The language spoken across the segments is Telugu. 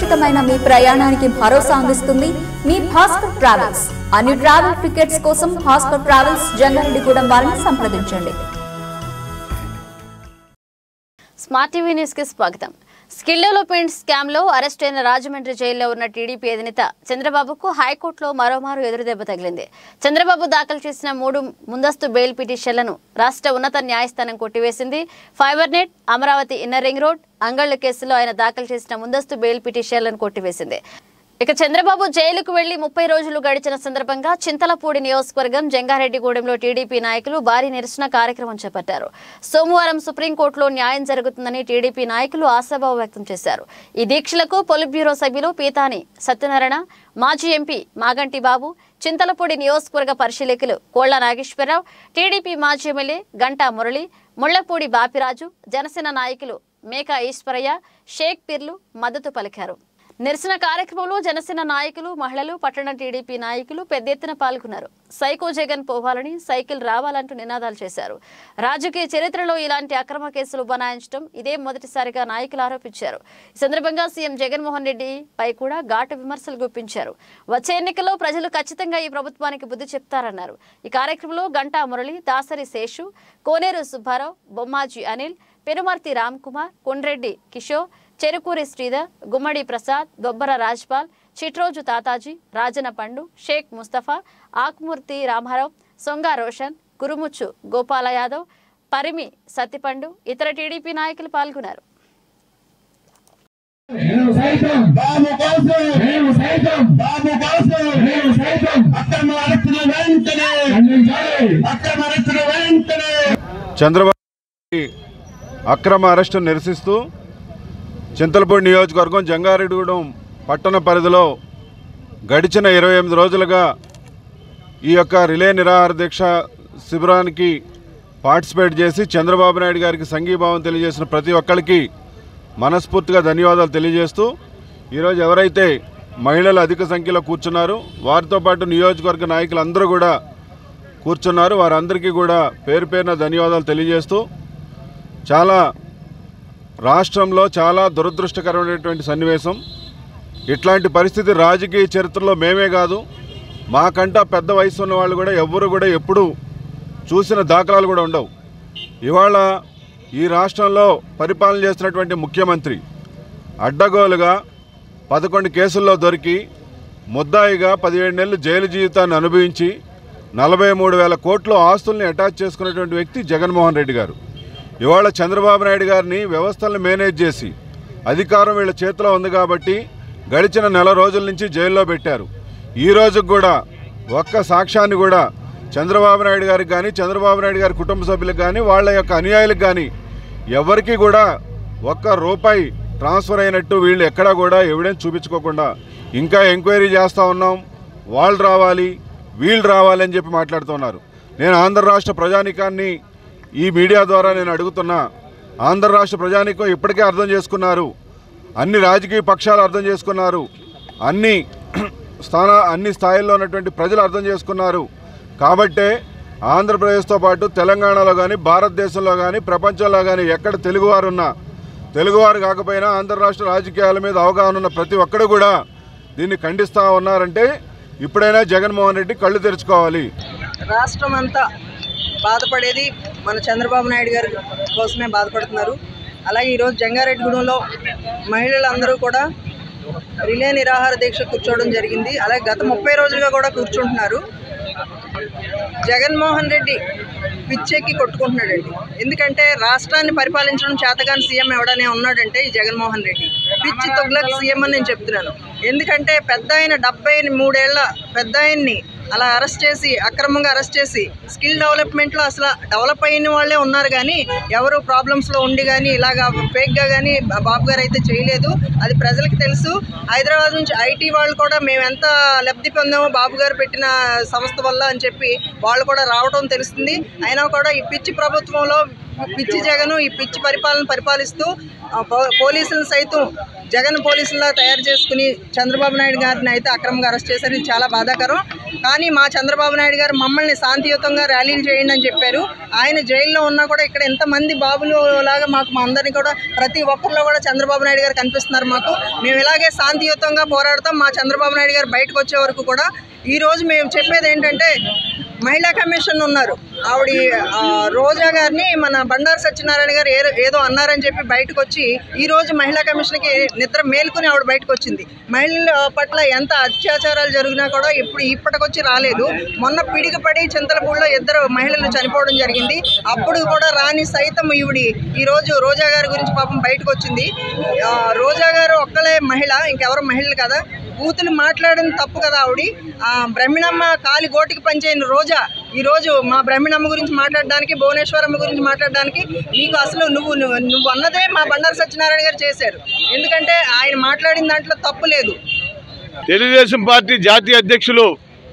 సురక్షితమైన మీ ప్రయాణానికి భరోసా అందిస్తుంది మీ భాస్కర్ ట్రావెల్స్ అన్ని ట్రావెల్ టికెట్స్ కోసం భాస్కర్ ట్రావెల్స్ జంగారెడ్డిగూడెం వారిని సంప్రదించండి స్మార్ట్ టీవీ న్యూస్ కి స్వాగతం స్కిల్ డెవలప్మెంట్ స్కామ్ లో అరెస్ట్ అయిన రాజమండ్రి జైల్లో ఉన్న టీడీపీ అధినేత చంద్రబాబుకు హైకోర్టులో మరోమారు ఎదురుదెబ్బ తగిలింది చంద్రబాబు దాఖలు చేసిన మూడు ముందస్తు బెయిల్ పిటిషన్లను రాష్ట్ర ఉన్నత న్యాయస్థానం కొట్టివేసింది fiber net Amaravati inner ring road అంగళ్ల కేసులో ఆయన దాఖలు చేసిన ముందస్తు బెయిల్ పిటిషన్లను కొట్టివేసింది ఇక చంద్రబాబు జైలుకు వెళ్లి ముప్పై రోజులు గడిచిన సందర్భంగా చింతలపూడి నియోజకవర్గం జంగారెడ్డిగూడెంలో టీడీపీ నాయకులు భారీ నిరసన కార్యక్రమం చేపట్టారు సోమవారం సుప్రీంకోర్టులో న్యాయం జరుగుతుందని టీడీపీ నాయకులు ఆశాభావం వ్యక్తం చేశారు ఈ దీక్షలకు పొలిట్ బ్యూరో సభ్యులు పీతాని సత్యనారాయణ మాజీ ఎంపీ మాగంటి బాబు చింతలపూడి నియోజకవర్గ పరిశీలకులు కోళ్ల నాగేశ్వరరావు టీడీపీ మాజీ ఎమ్మెల్యే గంటా మురళి ముళ్లపూడి బాపిరాజు జనసేన నాయకులు మేకా ఈశ్వరయ్య షేక్ పీర్లు మద్దతు పలికారు నిరసన కార్యక్రమంలో జనసేన నాయకులు మహిళలు పట్టణ టీడీపీ నాయకులు పెద్ద ఎత్తున పాల్గొన్నారు సైకో జగన్ పోవాలని సైకిల్ రావాలంటూ నినాదాలు చేశారు రాజకీయ చరిత్రలో ఇలాంటి అక్రమ కేసులు బనాయించడం ఇదే మొదటిసారిగా నాయకులు ఆరోపించారు ఈ సందర్భంగా సీఎం జగన్మోహన్ రెడ్డి పై కూడా ఘాటు విమర్శలు గుప్పించారు వచ్చే ఎన్నికల్లో ప్రజలు ఖచ్చితంగా ఈ ప్రభుత్వానికి బుద్ధి చెప్తారన్నారు ఈ కార్యక్రమంలో గంటా మురళి దాసరి శేషు కోనేరు సుబ్బారావు బొమ్మాజీ అనిల్ పెనుమర్తి రామ్ కుమార్ కొండ్రెడ్డి కిషోర్ చెరుకూరి శ్రీధర్ గుమ్మడి ప్రసాద్ దొబ్బర రాజ్పాల్ చిట్రోజు తాతాజీ రాజన పండు షేక్ ముస్తఫా ఆకుమూర్తి రామారావు సొంగ రోషన్ గురుముచ్చు గోపాల యాదవ్ పరిమి సత్తిపండు ఇతర టీడీపీ నాయకులు పాల్గొన్నారు మేము సైతం బాబు కోసం మేము సైతం బాబు కోసం మేము సైతం అక్రమ అరెస్టులు వెంటనే ఖండించాలి అక్రమ అరెస్టులు వెంటనే చంద్రబాబు నాయుడి అక్రమ అరెస్టు నిరసిస్తూ చింతలపూడి నియోజకవర్గం జంగారెడ్డిగూడెం పట్టణ పరిధిలో గడిచిన ఇరవై ఎనిమిది రోజులుగా ఈ యొక్క రిలే నిరాహార దీక్ష శిబిరానికి పార్టిసిపేట్ చేసి చంద్రబాబు నాయుడు గారికి సంఘీభావం తెలియజేసిన ప్రతి ఒక్కరికి మనస్ఫూర్తిగా ధన్యవాదాలు తెలియజేస్తూ ఈరోజు ఎవరైతే మహిళలు అధిక సంఖ్యలో కూర్చున్నారు వారితో పాటు నియోజకవర్గ నాయకులు అందరూ కూడా కూర్చున్నారు వారందరికీ కూడా పేరు పేరున ధన్యవాదాలు తెలియజేస్తూ చాలా రాష్ట్రంలో చాలా దురదృష్టకరమైనటువంటి సన్నివేశం ఇట్లాంటి పరిస్థితి రాజకీయ చరిత్రలో మేమే కాదు మాకంటా పెద్ద వయసు ఉన్న వాళ్ళు కూడా ఎవ్వరు కూడా ఎప్పుడూ చూసిన దాఖలాలు కూడా ఉండవు ఇవాళ ఈ రాష్ట్రంలో పరిపాలన చేస్తున్నటువంటి ముఖ్యమంత్రి అడ్డగోలుగా పదకొండు కేసుల్లో దొరికి ముద్దాయిగా పదిహేడు నెలలు జైలు జీవితాన్ని అనుభవించి నలభై మూడు వేల కోట్లు ఆస్తుల్ని అటాచ్ చేసుకున్నటువంటి వ్యక్తి జగన్మోహన్ రెడ్డి గారు ఇవాళ చంద్రబాబు నాయుడు గారిని వ్యవస్థలను మేనేజ్ చేసి అధికారం వీళ్ళ చేతిలో ఉంది కాబట్టి గడిచిన నెల రోజుల నుంచి జైల్లో పెట్టారు ఈ రోజుకు కూడా ఒక్క సాక్ష్యాన్ని కూడా చంద్రబాబు నాయుడు గారికి కానీ చంద్రబాబు నాయుడు గారి కుటుంబ సభ్యులకు కానీ వాళ్ళ యొక్క అనుయాయులకు కానీ ఎవరికి కూడా ఒక్క రూపాయి ట్రాన్స్ఫర్ అయినట్టు వీళ్ళు ఎక్కడా కూడా ఎవిడెన్స్ చూపించుకోకుండా ఇంకా ఎంక్వైరీ చేస్తూ ఉన్నాం వాళ్ళు రావాలి వీళ్ళు రావాలి అని చెప్పి మాట్లాడుతున్నారు నేను ఆంధ్ర రాష్ట్ర ప్రజానికాన్ని ఈ మీడియా ద్వారా నేను అడుగుతున్నా ఆంధ్ర రాష్ట్ర ప్రజానికం ఇప్పటికే అర్థం చేసుకున్నారు అన్ని రాజకీయ పక్షాలు అర్థం చేసుకున్నారు అన్ని స్థాన అన్ని స్థాయిల్లో ఉన్నటువంటి ప్రజలు అర్థం చేసుకున్నారు కాబట్టే ఆంధ్రప్రదేశ్తో పాటు తెలంగాణలో కానీ భారతదేశంలో కానీ ప్రపంచంలో కానీ ఎక్కడ తెలుగువారు ఉన్నా తెలుగువారు కాకపోయినా ఆంధ్ర రాష్ట్ర రాజకీయాల మీద అవగాహన ఉన్న ప్రతి ఒక్కడు కూడా దీన్ని ఖండిస్తూ ఉన్నారంటే ఇప్పుడైనా జగన్మోహన్ రెడ్డి కళ్ళు తెరుచుకోవాలి రాష్ట్రం అంతా బాధపడేది మన చంద్రబాబు నాయుడు గారి కోసమే బాధపడుతున్నారు అలాగే ఈరోజు జంగారెడ్డిగూడెంలో మహిళలందరూ కూడా రిలే నిరాహార దీక్ష కూర్చోవడం జరిగింది అలాగే గత ముప్పై రోజులుగా కూడా కూర్చుంటున్నారు జగన్మోహన్ రెడ్డి పిచ్చెక్కి కొట్టుకుంటున్నాడండి ఎందుకంటే రాష్ట్రాన్ని పరిపాలించడం చేతగాని సీఎం ఎవడనే ఉన్నాడంటే ఈ జగన్మోహన్ రెడ్డి పిచ్చి తొగ్లక్ సీఎం అని నేను చెప్తున్నాను ఎందుకంటే పెద్ద ఆయన డెబ్బై మూడేళ్ల పెద్ద ఆయన్ని అలా అరెస్ట్ చేసి అక్రమంగా అరెస్ట్ చేసి స్కిల్ డెవలప్మెంట్లో అసలు డెవలప్ అయిన వాళ్ళే ఉన్నారు కానీ ఎవరు ప్రాబ్లమ్స్లో ఉండి కానీ ఇలాగా ఫేక్గా కానీ బాబు గారు అయితే చేయలేదు అది ప్రజలకు తెలుసు హైదరాబాద్ నుంచి ఐటీ వాళ్ళు కూడా మేము ఎంత లబ్ధి పొందామో బాబు గారు పెట్టిన సంస్థ వల్ల అని చెప్పి వాళ్ళు కూడా రావడం తెలుస్తుంది అయినా కూడా ఈ పిచ్చి ప్రభుత్వంలో పిచ్చి జగన్ ఈ పిచ్చి పరిపాలన పరిపాలిస్తూ ఆ, పో- పోలీసులను సైతం జగన్ పోలీసులా తయారు చేసుకుని చంద్రబాబు నాయుడు గారిని అయితే అక్రమంగా అరెస్ట్ చేశారు ఇది చాలా బాధాకరం కానీ మా చంద్రబాబు నాయుడు గారు మమ్మల్ని శాంతియుతంగా ర్యాలీలు చేయండి అని చెప్పారు ఆయన జైల్లో ఉన్నా కూడా ఇక్కడ ఎంతమంది బాబులు లాగా మాకు మా అందరినీ కూడా ప్రతి ఒక్కరిలో కూడా చంద్రబాబు నాయుడు గారు కనిపిస్తున్నారు మాకు మేము ఇలాగే శాంతియుతంగా పోరాడతాం మా చంద్రబాబు నాయుడు గారు బయటకు వచ్చే వరకు కూడా ఈ రోజు మేము చెప్పేది ఏంటంటే మహిళా కమిషన్ ఉన్నారు ఆవిడ ఆ, రోజా గారిని మన బండారు సత్యనారాయణ గారు ఏదో ఏదో అన్నారని చెప్పి బయటకు వచ్చి ఈ రోజు మహిళా కమిషన్కి నిద్ర మేల్కొని ఆవిడ బయటకు వచ్చింది మహిళల పట్ల ఎంత అత్యాచారాలు జరిగినా కూడా ఇప్పుడు ఇప్పటికొచ్చి రాలేదు మొన్న పిడిగపడి చింతలపూడిలో ఇద్దరు మహిళలు చనిపోవడం జరిగింది అప్పుడు కూడా రాని సైతం ఈవిడి ఈ రోజు రోజా గారి గురించి పాపం బయటకు వచ్చింది ఆ, రోజా గారు ఒక్కలే మహిళ ఇంకెవరు మహిళలు కదా బూతులు మాట్లాడడం తప్పు కదా ఆవిడ ఆ బ్రహ్మిణమ్మ కాలి గోటికి పనిచేయని రోజా ఈ రోజు మా బ్రహ్మిణమ్మ గురించి మాట్లాడడానికి భువనేశ్వరమ్మ గురించి మాట్లాడడానికి నీకు అసలు నువ్వు నువ్వు నువ్వు అన్నదే మా బండారు సత్యనారాయణ గారు చేశారు ఎందుకంటే ఆయన మాట్లాడిన దాంట్లో తప్పు లేదు తెలుగుదేశం పార్టీ జాతీయ అధ్యక్షులు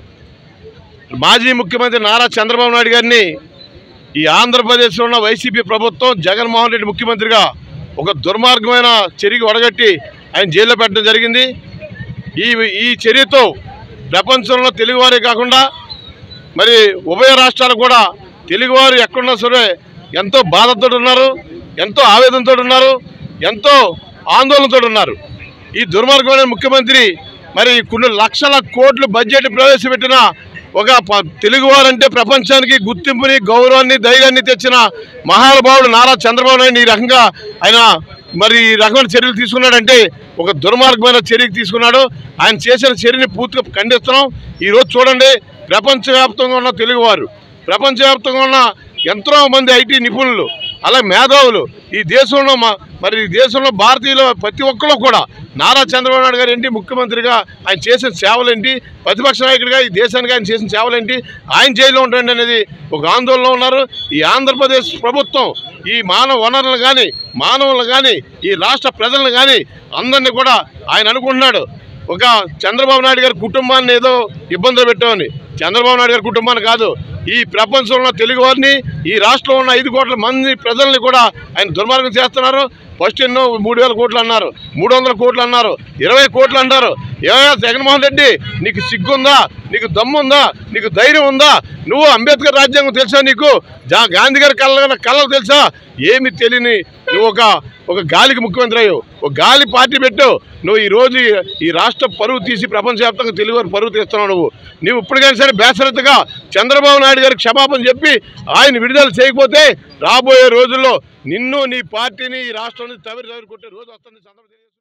మాజీ ముఖ్యమంత్రి నారా చంద్రబాబు నాయుడు గారిని ఈ ఆంధ్రప్రదేశ్లో ఉన్న వైసీపీ ప్రభుత్వం జగన్మోహన్ రెడ్డి ముఖ్యమంత్రిగా ఒక దుర్మార్గమైన చర్యకి వడగట్టి ఆయన జైల్లో పెట్టడం జరిగింది ఈ ఈ చర్యతో ప్రపంచంలో తెలుగువారే కాకుండా మరి ఉభయ రాష్ట్రాలు కూడా తెలుగువారు ఎక్కడున్నా సరే ఎంతో బాధతో ఉన్నారు ఎంతో ఆవేదనతో ఉన్నారు ఎంతో ఆందోళనతో ఉన్నారు ఈ దుర్మార్గమైన ముఖ్యమంత్రి మరి కొన్ని లక్షల కోట్లు బడ్జెట్ ప్రవేశపెట్టిన ఒక ప- తెలుగువారంటే ప్రపంచానికి గుర్తింపుని గౌరవాన్ని ధైర్యాన్ని తెచ్చిన మహానుభావుడు నారా చంద్రబాబు నాయుడు ఈ రకంగా ఆయన మరి ఈ రకమైన చర్యలు తీసుకున్నాడంటే ఒక దుర్మార్గమైన చర్యకి తీసుకున్నాడు ఆయన చేసిన చర్యని పూర్తిగా ఖండిస్తున్నాం ఈరోజు చూడండి ప్రపంచవ్యాప్తంగా ఉన్న తెలుగువారు ప్రపంచవ్యాప్తంగా ఉన్న ఎంతో మంది ఐటీ నిపుణులు అలా మేధావులు ఈ దేశంలో మా మరి ఈ దేశంలో భారతీయులు ప్రతి ఒక్కరు కూడా నారా చంద్రబాబు నాయుడు గారు ఏంటి ముఖ్యమంత్రిగా ఆయన చేసిన సేవలేంటి ప్రతిపక్ష నాయకుడిగా ఈ దేశానికి ఆయన చేసిన సేవలేంటి ఆయన జైల్లో ఉంటాడు అనేది ఒక ఆందోళనలో ఉన్నారు ఈ ఆంధ్రప్రదేశ్ ప్రభుత్వం ఈ మానవ వనరులు కానీ మానవులు కానీ ఈ రాష్ట్ర ప్రజలను కానీ అందరినీ కూడా ఆయన అనుకుంటున్నాడు ఒక చంద్రబాబు నాయుడు గారి కుటుంబాన్ని ఏదో ఇబ్బందులు పెట్టామని చంద్రబాబు నాయుడు గారి కుటుంబాన్ని కాదు ఈ ప్రపంచంలో ఉన్న తెలుగు వారిని ఈ రాష్ట్రంలో ఉన్న ఐదు కోట్ల మంది ప్రజల్ని కూడా ఆయన దుర్మార్గం చేస్తున్నారు ఫస్ట్ ఎన్నో మూడు వేల కోట్లు అన్నారు మూడు వందల కోట్లు అన్నారు ఇరవై కోట్లు అన్నారు ఏమయ్యా జగన్మోహన్ రెడ్డి నీకు సిగ్గుందా నీకు దమ్ముందా నీకు ధైర్యం ఉందా నువ్వు అంబేద్కర్ రాజ్యాంగం తెలుసా నీకు జా గాంధీ గారి కళ్ళ కళ్ళకు తెలుసా ఏమి తెలియని నువ్వు ఒక ఒక గాలికి ముఖ్యమంత్రి అయ్యావు ఒక గాలి పార్టీ పెట్టు నువ్వు ఈ రోజు ఈ- ఈ రాష్ట్ర పరువు తీసి ప్రపంచవ్యాప్తంగా తెలుగు వారి పరువు తీస్తున్నావు నువ్వు నువ్వు ఇప్పటికైనా సరే బేసరత్తుగా చంద్రబాబు నాయుడు గారికి క్షమాపణ చెప్పి ఆయన విడుదల చేయకపోతే రాబోయే రోజుల్లో నిన్ను నీ పార్టీని ఈ రాష్ట్రాన్ని తవిరి తవిరి కొట్టే రోజు వస్తుంది చంద్రబాబు